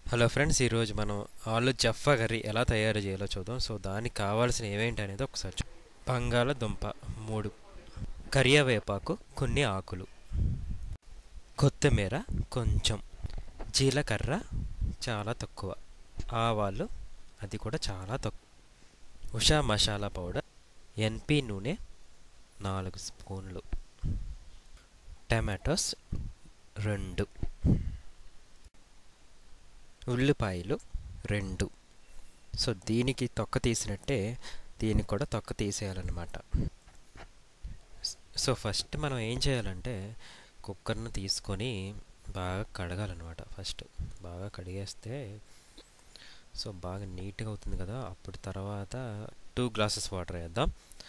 Hello friends ఈరోజు మనం ఆలు జఫా కర్రీ ఎలా తయారు చేయాలో చూద్దాం సో దానికి కావాల్సిన ఏమేంటి అనేది ఒకసారి చూ బంగాళదుంప మూడు కరియావేపాకు కొన్ని ఆకులు కొత్తిమీర కొంచెం జీలకర్ర చాలా తక్కువ ఆవాలు అది కూడా చాలా తక్కువ ఉషా మసాలా పౌడర్ ఎన్పి నూనె నాలుగు స్పూన్లు టమాటోస్ రెండు ఉల్లిపాయలు రెండు సో దీనికి తొక్క తీసినట్టే దీనికి కూడా తొక్క తీసేయాలన్నమాట సో ఫస్ట్ మనం ఏం చేయాలంటే కుక్కర్ను తీసుకొని బాగా కడగాలన్నమాట ఫస్ట్ బాగా కడిగేస్తే సో బాగా నీట్గా అవుతుంది కదా అప్పుడు తర్వాత టూ గ్లాసెస్ వాటర్ వేద్దాం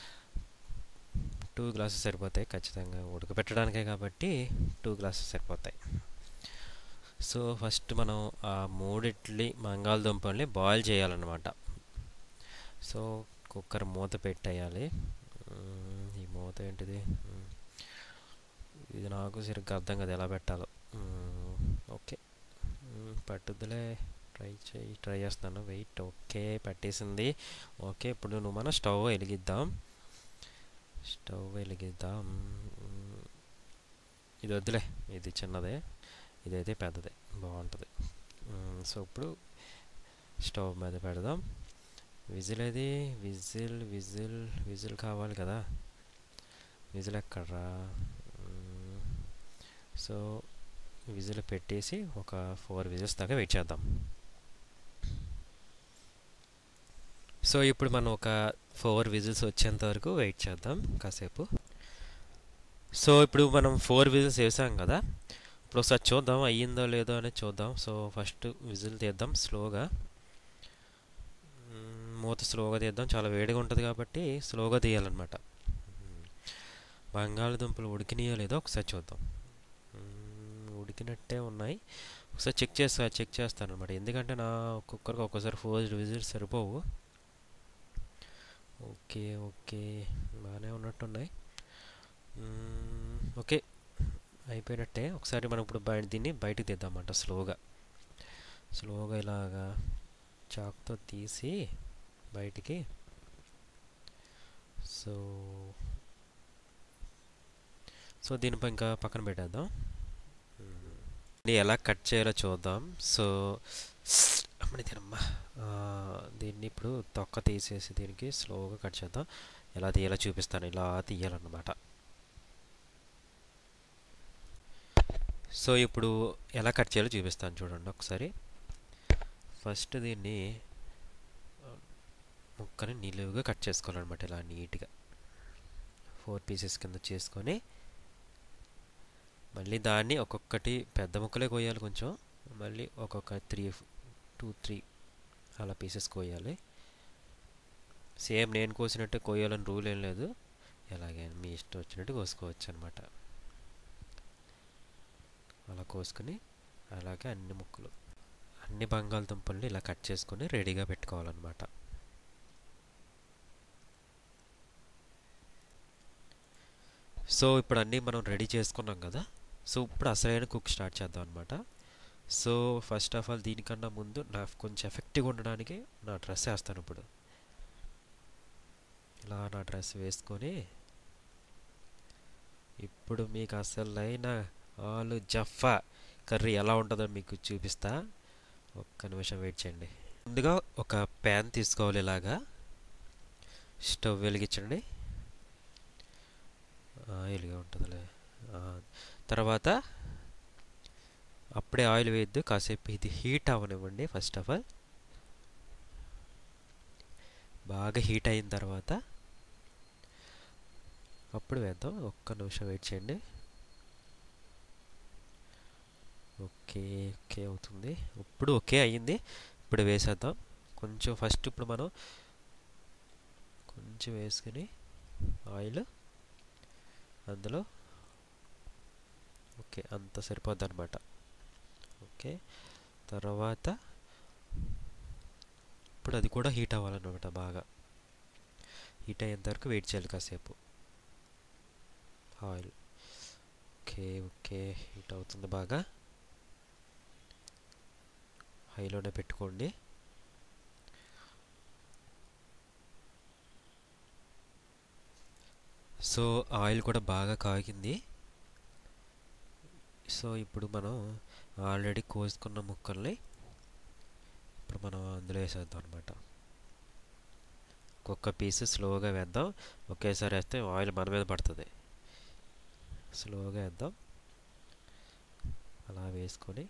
టూ గ్లాసెస్ సరిపోతాయి ఖచ్చితంగా ఉడకబెట్టడానికే కాబట్టి టూ గ్లాసెస్ సరిపోతాయి సో ఫస్ట్ మనం ఆ మూడిట్లి బంగాళదుంపల్ని బాయిల్ చేయాలన్నమాట సో కుక్కర్ మూత పెట్టేయాలి మ్మ్, ఈ మూత ఏంటిది మ్మ్. ఇది నాకు సరిగ్గా అర్థం కదా ఎలా పెట్టాలో మ్మ్, ఓకే మ్మ్, పట్టుద్దులే ట్రై చేయి ట్రై చేస్తాను వెయిట్ ఓకే పెట్టేసింది ఓకే ఇప్పుడు నువ్వు మనం స్టవ్ వెలిగిద్దాం స్టవ్ వెలిగిద్దాం మ్మ్. ఇది వద్దులే ఇది చిన్నదే ఇదైతే పెద్దదే బాగుంటుంది మ్మ్, సో ఇప్పుడు స్టవ్ మీద పెడదాం విజిల్ అది విజిల్ విజిల్ విజిల్ కావాలి కదా విజిల్ ఎక్కడ్రా మ్మ్, సో విజిల్ పెట్టేసి ఒక ఫోర్ విజిల్స్ దాకా వెయిట్ చేద్దాం సో ఇప్పుడు మనం ఒక ఫోర్ విజిల్స్ వచ్చేంత వరకు వెయిట్ చేద్దాం కాసేపు సో ఇప్పుడు మనం ఫోర్ విజిల్స్ వేసాం కదా ఇప్పుడు ఒకసారి చూద్దాం అయ్యిందో లేదో అనేది చూద్దాం సో ఫస్ట్ విజిల్ తీద్దాం స్లోగా మ్మ్, మూత స్లోగా తీద్దాం చాలా వేడిగా ఉంటుంది కాబట్టి స్లోగా తీయాలన్నమాట మ్మ్. బంగాళదుంపలు ఉడికినాయో లేదో ఒకసారి చూద్దాం మ్మ్, ఉడికినట్టే ఉన్నాయి ఒకసారి చెక్ చేస్తా చెక్ చేస్తాను అనమాట ఎందుకంటే నా కుక్కర్కి ఒక్కోసారి ఫోర్ విజిల్స్ సరిపోవు ఓకే ఓకే బాగానే ఉన్నట్టున్నాయి మ్మ్, ఓకే అయిపోయినట్టే ఒకసారి మనం ఇప్పుడు బయట దీన్ని బయటకు తీద్దామంట స్లోగా స్లోగా ఇలాగా చాక్తో తీసి బయటికి సో సో దీనిపై ఇంకా పక్కన పెట్టేద్దాం మ్మ్. దీన్ని ఎలా కట్ చేయాలో చూద్దాం సో అమ్మని తినమ్మా ఆ, దీన్ని ఇప్పుడు తొక్క తీసేసి దీనికి స్లోగా కట్ చేద్దాం ఎలా తీయాలో చూపిస్తాను ఇలా తీయాలన్నమాట సో ఇప్పుడు ఎలా కట్ చేయాలో చూపిస్తాను చూడండి ఒకసారి ఫస్ట్ దీన్ని ఆ, ముక్కని నిలువుగా కట్ చేసుకోవాలన్నమాట ఇలా నీట్గా ఫోర్ పీసెస్ కింద చేసుకొని మళ్ళీ దాన్ని ఒక్కొక్కటి పెద్ద ముక్కలే కోయాలి కొంచెం మళ్ళీ ఒక్కొక్క త్రీ టూ త్రీ అలా పీసెస్ కోయాలి సేమ్ నేను కోసినట్టే కోయాలని రూల్ ఏం లేదు ఎలాగైనా మీ ఇష్టం వచ్చినట్టు కోసుకోవచ్చు అనమాట అలా కోసుకొని అలాగే అన్ని ముక్కలు అన్ని బంగాళదుంపల్ని ఇలా కట్ చేసుకొని రెడీగా పెట్టుకోవాలన్నమాట సో ఇప్పుడు అన్నీ మనం రెడీ చేసుకున్నాం కదా సో ఇప్పుడు అసలైన కుక్ స్టార్ట్ చేద్దాం అనమాట సో ఫస్ట్ ఆఫ్ ఆల్ దీనికన్నా ముందు నా కొంచెం ఎఫెక్టివ్గా ఉండడానికి నా డ్రెస్ వేస్తాను ఇప్పుడు ఇలా నా డ్రెస్ వేసుకొని ఇప్పుడు మీకు అసలైన ఆలు జఫా కర్రీ ఎలా ఉంటుందో మీకు చూపిస్తా ఒక్క నిమిషం వెయిట్ చేయండి ముందుగా ఒక ప్యాన్ తీసుకోవాలి ఇలాగా స్టవ్ వెలిగించండి ఆయిల్గా ఉంటుందిలే ఆ, తర్వాత అప్పుడే ఆయిల్ వేయద్దు కాసేపు ఇది హీట్ అవ్వనివ్వండి ఫస్ట్ ఆఫ్ ఆల్ బాగా హీట్ అయిన తర్వాత అప్పుడు వేద్దాం ఒక్క నిమిషం వెయిట్ చేయండి ఓకే ఓకే అవుతుంది ఇప్పుడు ఓకే అయ్యింది ఇప్పుడు వేసేద్దాం కొంచెం ఫస్ట్ ఇప్పుడు మనం కొంచెం వేసుకుని ఆయిల్ అందులో ఓకే అంత సరిపోద్ది అనమాట ఓకే తర్వాత ఇప్పుడు అది కూడా హీట్ అవ్వాలన్నమాట బాగా హీట్ అయ్యేంత వరకు వెయిట్ చేయాలి కాసేపు ఆయిల్ ఓకే ఓకే హీట్ అవుతుంది బాగా హైలోనే పెట్టుకోండి సో ఆయిల్ కూడా బాగా కాగింది సో ఇప్పుడు మనం ఆల్రెడీ కోసుకున్న ముక్కల్ని ఇప్పుడు మనం అందులో వేసేద్దాం అనమాట ఒక్కొక్క పీస్ స్లోగా వేద్దాం ఒకేసారి వేస్తే ఆయిల్ మన మీద పడుతుంది స్లోగా వేద్దాం అలా వేసుకొని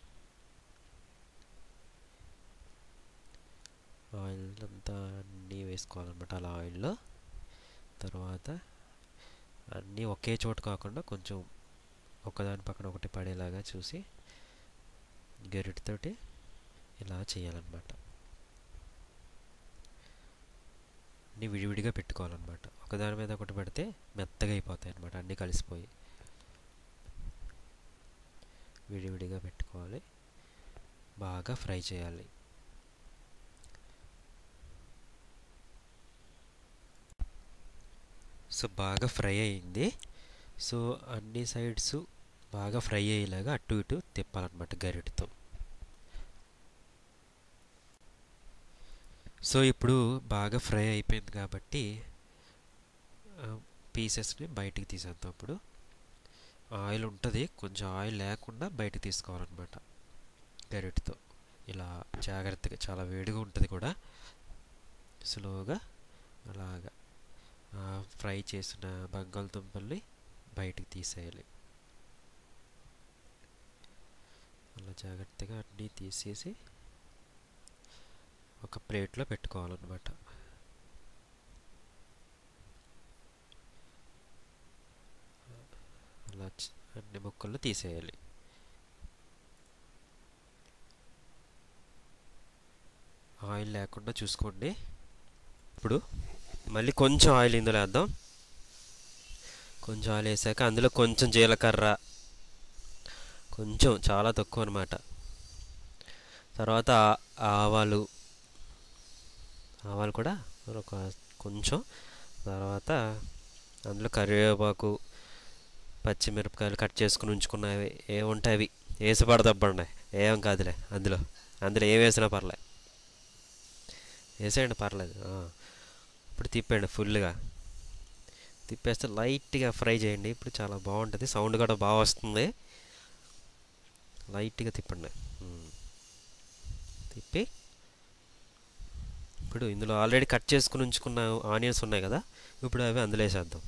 ఆయిల్ అంతా అన్నీ వేసుకోవాలన్నమాట అలా ఆయిల్లో తర్వాత అన్నీ ఒకే చోట కాకుండా కొంచెం ఒకదాని పక్కన ఒకటి పడేలాగా చూసి గరిటతోటి ఇలా చేయాలన్నమాట అన్నీ విడివిడిగా పెట్టుకోవాలన్నమాట ఒకదాని మీద ఒకటి పెడితే మెత్తగా అయిపోతాయి అన్నమాట అన్నీ కలిసిపోయి విడివిడిగా పెట్టుకోవాలి బాగా ఫ్రై చేయాలి సో బాగా ఫ్రై అయింది సో అన్ని సైడ్స్ బాగా ఫ్రై అయ్యేలాగా అటు ఇటు తిప్పాలన్నమాట గరిటతో సో ఇప్పుడు బాగా ఫ్రై అయిపోయింది కాబట్టి పీసెస్ని బయటికి తీసేద్దాం ఇప్పుడు ఆయిల్ ఉంటుంది కొంచెం ఆయిల్ లేకుండా బయటకు తీసుకోవాలన్నమాట గరిటతో ఇలా జాగ్రత్తగా చాలా వేడిగా ఉంటుంది కూడా స్లోగా అలాగా ఫ్రై చేసిన బంగాళదుంపల్ని బయటికి తీసేయాలి అలా జాగ్రత్తగా అన్నీ తీసేసి ఒక ప్లేట్లో పెట్టుకోవాలన్నమాట అలా అన్ని ముక్కలు తీసేయాలి ఆయిల్ లేకుండా చూసుకోండి ఇప్పుడు మళ్ళీ కొంచెం ఆయిల్ ఇందులో వేద్దాం కొంచెం ఆయిల్ వేసాక అందులో కొంచెం జీలకర్ర కొంచెం చాలా తక్కువ అనమాట తర్వాత ఆవాలు ఆవాలు కూడా ఒక కొంచెం తర్వాత అందులో కరివేపాకు పచ్చిమిరపకాయలు కట్ చేసుకుని ఉంచుకున్నవి ఏముంటాయి అవి వేసి పడదబ్బండి ఏం కాదులే అందులో అందులో ఏం వేసినా పర్లే వేసేయండి పర్లేదు ఇప్పుడు తిప్పండి ఫుల్గా తిప్పేస్తే లైట్గా ఫ్రై చేయండి ఇప్పుడు చాలా బాగుంటుంది సౌండ్ కూడా బాగా వస్తుంది లైట్గా తిప్పండి తిప్పి ఇప్పుడు ఇందులో ఆల్రెడీ కట్ చేసుకుని ఉంచుకున్న ఆనియన్స్ ఉన్నాయి కదా ఇప్పుడు అవి అందులో వేసేద్దాం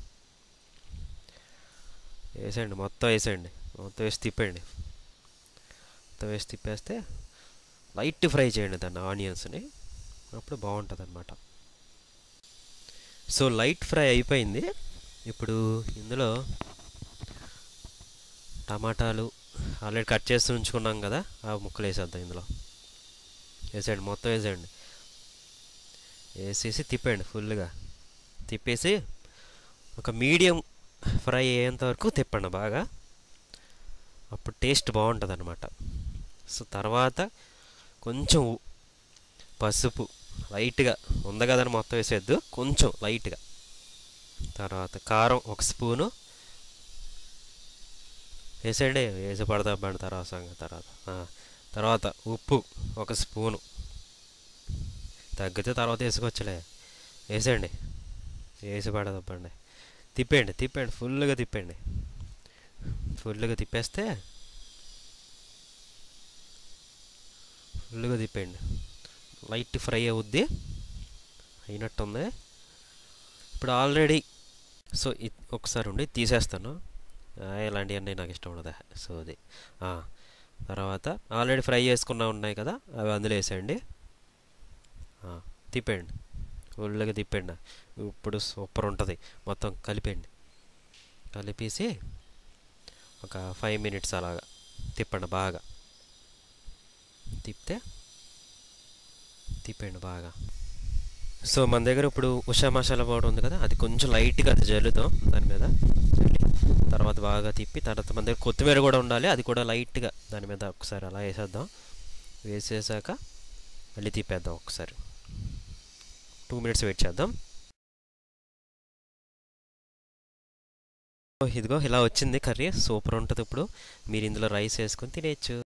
వేసేయండి మొత్తం వేసేయండి మొత్తం వేసి తిప్పండి మొత్తం వేసి తిప్పేస్తే లైట్ ఫ్రై చేయండి దాన్ని ఆనియన్స్ని అప్పుడు బాగుంటుంది అనమాట సో లైట్ ఫ్రై అయిపోయింది ఇప్పుడు ఇందులో టమాటాలు ఆల్రెడీ కట్ చేసి ఉంచుకున్నాం కదా ఆ ముక్కలు వేసేద్దాం ఇందులో వేసేయండి మొత్తం వేసేయండి వేసేసి తిప్పండి ఫుల్గా తిప్పేసి ఒక మీడియం ఫ్రై అయ్యేంత వరకు తిప్పండి బాగా అప్పుడు టేస్ట్ బాగుంటుంది అనమాట సో తర్వాత కొంచెం పసుపు లైట్గా ఉంది కదని మొత్తం వేసేద్దు కొంచెం లైట్గా తర్వాత కారం ఒక స్పూను వేసేయండి వేసి పడతా బండి తర్వాత సంగతి తర్వాత తర్వాత ఉప్పు ఒక స్పూను తగ్గితే తర్వాత వేసుకోవచ్చులే వేసేయండి వేసి పడదబ్బండి తిప్పండి తిప్పండి ఫుల్గా తిప్పండి ఫుల్గా తిప్పేస్తే ఫుల్గా తిప్పండి లైట్ ఫ్రై అవుద్ది అయినట్టుంది ఇప్పుడు ఆల్రెడీ సో ఒకసారి ఉండి తీసేస్తాను ఇలాంటివన్నీ నాకు ఇష్టం ఉండదు సో అది తర్వాత ఆల్రెడీ ఫ్రై చేసుకున్న ఉన్నాయి కదా అవి అందులో వేసేయండి తిప్పండి ఫుల్గా తిప్పండి ఇప్పుడు సూపర్ ఉంటుంది మొత్తం కలిపండి కలిపేసి ఒక ఫైవ్ మినిట్స్ అలాగా తిప్పండి బాగా తిప్పితే తిప్పండి బాగా సో మన దగ్గర ఇప్పుడు ఉషా మసాలా పౌడర్ ఉంది కదా అది కొంచెం లైట్గా అది జల్లుతాం దాని మీద తర్వాత బాగా తిప్పి తర్వాత మన దగ్గర కొత్తిమీర కూడా ఉండాలి అది కూడా లైట్గా దాని మీద ఒకసారి అలా వేసేద్దాం వేసేసాక మళ్ళీ తిప్పేద్దాం ఒకసారి టూ మినిట్స్ వెయిట్ చేద్దాం ఇదిగో ఇలా వచ్చింది కర్రీ సూపర్ ఉంటుంది ఇప్పుడు మీరు ఇందులో రైస్ వేసుకొని తినేయచ్చు